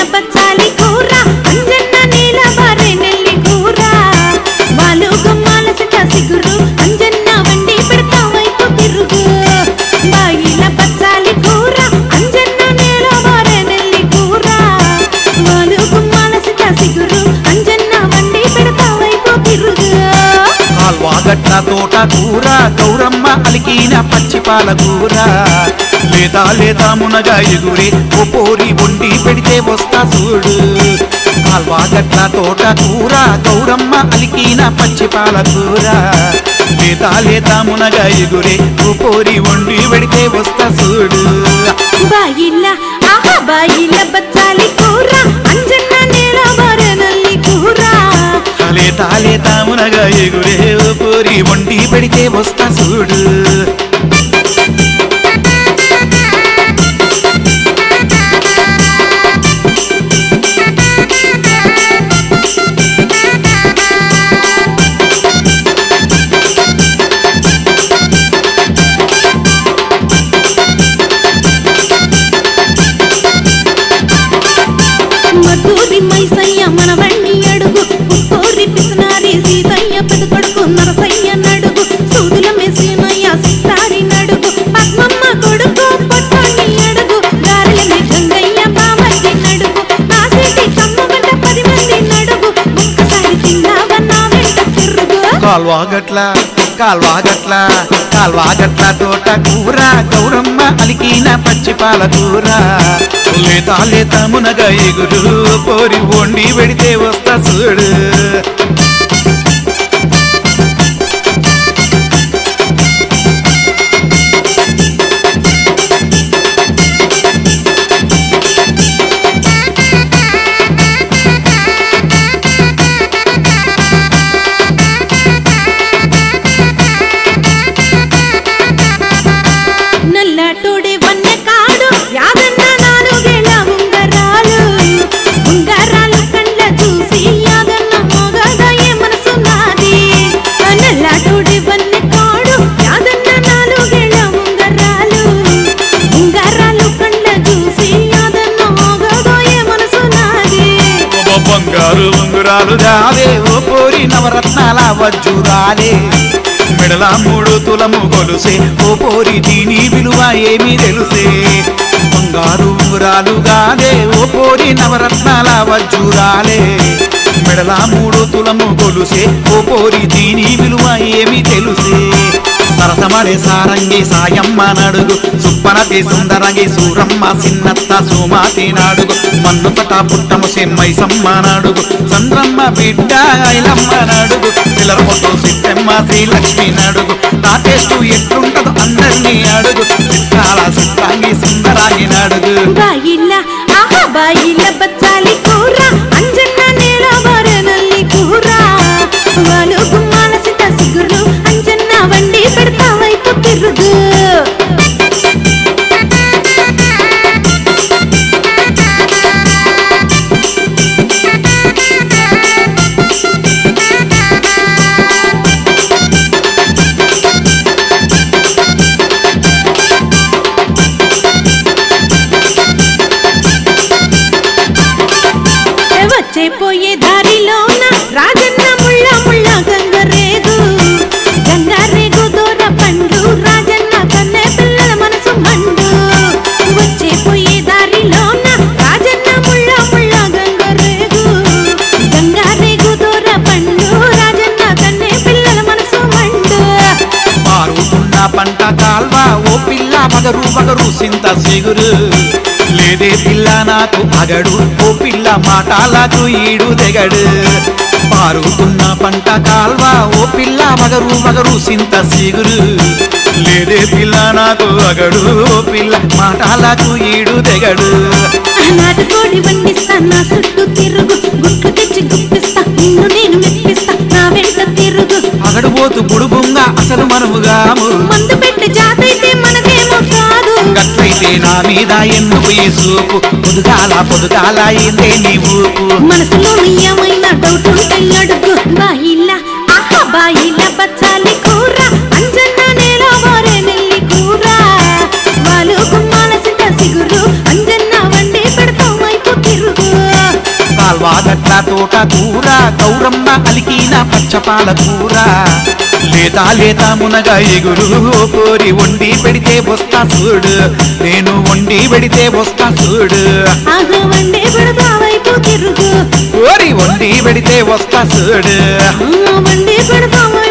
బచ్చాలి కూర అంజన్న నీల బారే నెల్లి కూర వాలు గుమ్మాల సిట సిగురు అంజన్న వండి పెడతా వైపు తిరుగు బాయిల బచ్చాలి కూర అంజన్న నీల బారే నెల్లి కూర వాలు గుమ్మాల సిట సిగురు అంజన్న వండి పెడతా వైపు తిరుగు కాల్వాగట్ల తోట కూర గౌరమ్మ అలికిన పచ్చిపాల కూర లేదా లేదా మునగా ఎగురే ఓ పోరి వండి పెడితే వస్తా చూడు కాల్వాగట్ల తోట కూర గౌరమ్మ అలికిన పచ్చిపాల కూర లేదా లేదా మునగా ఎగురే ఓ పోరి వండి పెడితే వస్తా చూడు బాయిల ఆహా బాయిల బచ్చాలి కూర అంజన్న నీల బారే నెల్లి కూర లేతా లేతా మునగా ఎగురే ఓ పోరి వండి పెడితే వస్తా చూడు మధురి మైసయ్య మన బండి అడుగు పుత్తూరి పిసినారి సీతయ్య పెదకొడుకు నరసయ్య నడుగు సూదుల మెసీనయ్య సిత్తారి నడుగు పద్మమ్మ కొడుకు పొట్టోని అడుగు గారెల గంగయ్య బామర్ది నడుగు కాసేటి కమ్మ వెంట పది మంది నడుగు ఒక్కసారి తిన్నావన్నా వెంట తిరుగు కాల్వాగట్ల కాల్వాగట్ల కాల్వాగట్ల తోట కూర గౌరమ్మ అలికిన పచ్చిపాల కూర లేత లేత మునగ ఎగురు పోరి వండి పెడితే వస్తా చూడు నల్లటోడే వన్న కాడు యాదన్న నాలుగేళ్ల ఉంగరాలు ఉంగరాలు కండ్ల చూసి యాదన్న మగదాయే మనసు నాది నల్లటోడే వన్న కాడు యాదన్న నాలుగేళ్ల ఉంగరాలు ఉంగరాలు కండ్ల చూసి యాదన్న మగదాయే మనసు నాది ఓ బంగారు ఉంగురాలు రావే ఓ పోరి నవరత్నాల వజ్జురాలే మెడల మూడు తులము కొలుసే ఓ పోరి దీని విలువ ఏమి తెలుసే బంగారు ఉంగురాలు గాదే ఓ పోరి నవరత్నాల వజ్జురాలే మెడల మూడు తులము కొలుసే ఓ పోరి దీని విలువ ఏమి తెలుసే సరసమడే సారంగి సాయమ్మ నడుగు సుప్పనతి సుందరంగి సూరమ్మ సిన్నత్త సుమాతి నాడుగు మన్నుతట పుట్టము సెమ్మైసమ్మ నాడుగు చంద్రమ్మ బిడ్డ ఐలమ్మ నాడుగు చిల్లర పొట్టు సిట్టమ్మ శ్రీలక్ష్మి నాడుగు నా టేస్టు ఎట్లుంటదో అందరినీ అడుగు చిత్రాల సిత్రాంగి సుందరాంగి నాడుగు బాయిల ఆహా బాయిల బచ్చాలి కూర అంజన్న నీల వరనల్లి కూర వాలు గుమ్మాల సిత సిగురు అంజన్న వండి పెడతా వైపు తిరుగు వచ్చే పోయే దారిలోన రాజన్న ముళ్ళ ముళ్ళ గంగరేగు గంగరేగు దూర పండు రాజన్న కన్నె పిల్లల మనసు మండు వచ్చే పోయే దారిలోన రాజన్న ముళ్ళ ముళ్ళ గంగరేగు గంగరేగు దూర పండు రాజన్న కన్నె పిల్లల మనసు మండు మారుతున్న పంట కాల్వ ఓ పిల్ల మగరు మగరు సింత సిగురు లేదే పిల్ల నాకు అగడు ఓ పిల్ల మాటాలకు ఈడు తెగడు పారుతున్న పంట కాల్వ ఓ పిల్ల మగరు మగరు సింత సిగురు లేదే పిల్ల నాకు అగడు ఓ పిల్ల మాటాలకు ఈడు తెగడు నాటుకోడి వండిస్తా నా చుట్టూ తిరుగు గుట్లు తెచ్చి గుప్పిస్తా నిన్ను నేను మెప్పిస్తా నా వెంట తిరుగు అగడుబోతు బుడుబుంగా అసలు మనముగాము మందు పెట్టే జాతైతే మనకేమో కాదు గట్లయితే నా మీద ఎందుకు ఈ సూపు పొదుగాల పొదుగాల ఏందే నీ ఊపు మనసులో ఏమైనా డౌట్ ఉంటే అడుగు బాయిల ఆహా బాయిల బచ్చాలి కూర అంజన్న నేల వారే నెల్లి కూర వాలు గుమ్మాల సిట సిగురు అంజన్న వండి పెడతాం వైపు తిరుగు కూర గౌరమ్మ అలికిన పచ్చపాల కూర లేతా లేతా మునగా ఎగురు ఓ పోరి వండి పెడితే వస్తా చూడు నేను వండి పెడితే వస్తా చూడు ఆగ వండే పెడతా వైపు తిరుగు ఓరి వండి పెడితే వస్తా చూడు ఆ వండే పెడతా